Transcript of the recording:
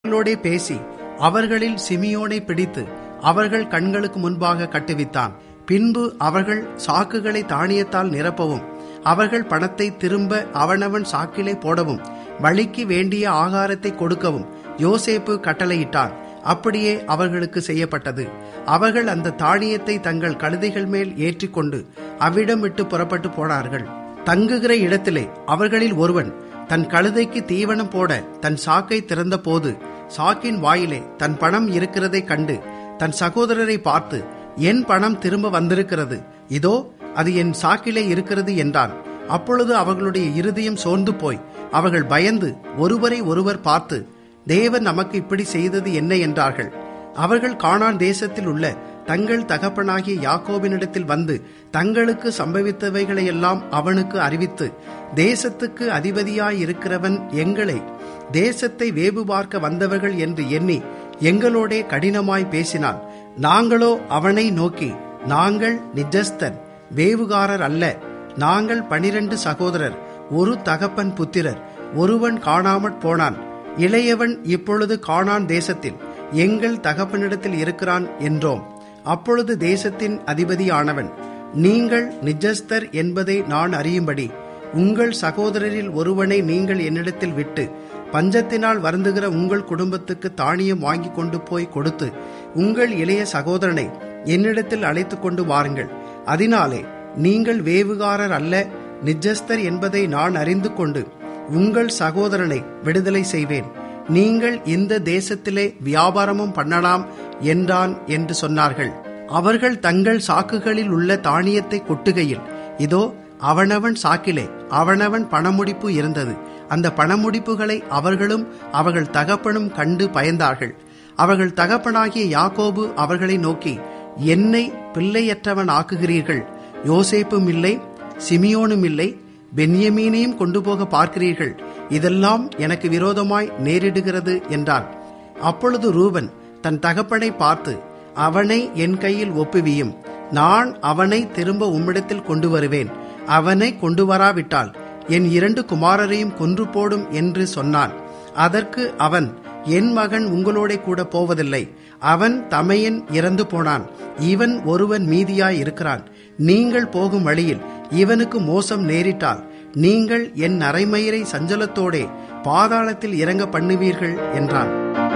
அவர்களோடே பேசி அவர்களில் சிமியோனை பிடித்து அவர்கள் கண்களுக்கு முன்பாக கட்டுவித்தான் பின்பு அவர்கள் சாக்குகளை தானியத்தால் நிரப்பவும் அவர்கள் பணத்தை திரும்ப அவனவன் சாக்கிலே போடவும் வழிக்கு வேண்டிய ஆகாரத்தை கொடுக்கவும் யோசேப்பு கட்டளையிட்டான் அப்படியே அவர்களுக்கு செய்யப்பட்டது அவர்கள் அந்த தானியத்தை தங்கள் கழுதைகள் மேல் ஏற்றிக்கொண்டு அவ்விடம் விட்டு புறப்பட்டு போனார்கள் தங்குகிற இடத்திலே அவர்களில் ஒருவன் தன் கழுதைக்கு தீவனம் போட தன் சாக்கை திறந்த போது சாக்கின் வாயிலே தன் பணம் இருக்கிறதை கண்டு தன் சகோதரரை பார்த்து என் பணம் திரும்ப வந்திருக்கிறது இதோ அது என் சாக்கிலே இருக்கிறது என்றான் அப்பொழுது அவர்களுடைய இருதயம் சோர்ந்து போய் அவர்கள் பயந்து ஒருவரை ஒருவர் பார்த்து தேவன் நமக்கு இப்படி செய்தது என்ன என்றார்கள் அவர்கள் கானான் தேசத்தில் உள்ள தங்கள் தகப்பனாகிய யாக்கோபினிடத்தில் வந்து தங்களுக்கு சம்பவித்தவைகளையெல்லாம் அவனுக்கு அறிவித்து தேசத்துக்கு அதிபதியாயிருக்கிறவன் எங்களை தேசத்தை வேவு பார்க்க வந்தவர்கள் என்று எண்ணி எங்களோடே கடினமாய் பேசினான் நாங்களோ அவனை நோக்கி நாங்கள் நிஜஸ்தர் வேவுகாரர் அல்ல நாங்கள் பனிரெண்டு சகோதரர் ஒரு தகப்பன் புத்திரர் ஒருவன் காணாமற் போனான் இளையவன் இப்பொழுது காணான் தேசத்தில் எங்கள் தகப்பனிடத்தில் இருக்கிறான் என்றோம் அப்பொழுது தேசத்தின் அதிபதியானவன் நீங்கள் நிஜஸ்தர் என்பதை நான் அறியும்படி உங்கள் சகோதரரில் ஒருவனை நீங்கள் என்னிடத்தில் விட்டு பஞ்சத்தினால் வருந்துகிற உங்கள் குடும்பத்துக்கு தானியம் வாங்கி கொண்டு போய் கொடுத்து உங்கள் இளைய சகோதரனை என்னிடத்தில் அழைத்து கொண்டு வாருங்கள் அதனாலே நீங்கள் வேவுகாரர் அல்ல நிஜஸ்தர் என்பதை நான் அறிந்து கொண்டு உங்கள் சகோதரனை விடுதலை செய்வேன் நீங்கள் இந்த தேசத்திலே வியாபாரமும் பண்ணலாம் என்றான் என்று சொன்னார்கள் அவர்கள் தங்கள் சாக்குகளில் உள்ள தானியத்தை கொட்டுகையில் இதோ அவனவன் சாக்கிலே அவனவன் பணமுடிப்பு இருந்தது அந்த பணமுடிப்புகளை அவர்களும் அவர்கள் தகப்பனும் கண்டு பயந்தார்கள் அவர்கள் தகப்பனாகிய யாக்கோபு அவர்களை நோக்கி என்னை பிள்ளையற்றவன் ஆக்குகிறீர்கள் யோசேப்பும் இல்லை சிமியோனும் இல்லை பென்யமீனையும் கொண்டு போக பார்க்கிறீர்கள் இதெல்லாம் எனக்கு விரோதமாய் நேரிடுகிறது என்றான் அப்பொழுது ரூபன் தன் தகப்பனை பார்த்து அவனை என் கையில் ஒப்புவியும் நான் அவனை திரும்ப உம்மிடத்தில் கொண்டு வருவேன் அவனை கொண்டு வராவிட்டால் என் இரண்டு குமாரரையும் கொன்று போடும் என்று சொன்னான் அதற்கு அவன் என் மகன் உங்களோட கூட போவதில்லை அவன் தமையன் இறந்து போனான் இவன் ஒருவன் மீதியாய் இருக்கிறான் நீங்கள் போகும் வழியில் இவனுக்கு மோசம் நேரிட்டால் நீங்கள் என் அரைமயிரை சஞ்சலத்தோடே பாதாளத்தில் இறங்க பண்ணுவீர்கள் என்றான்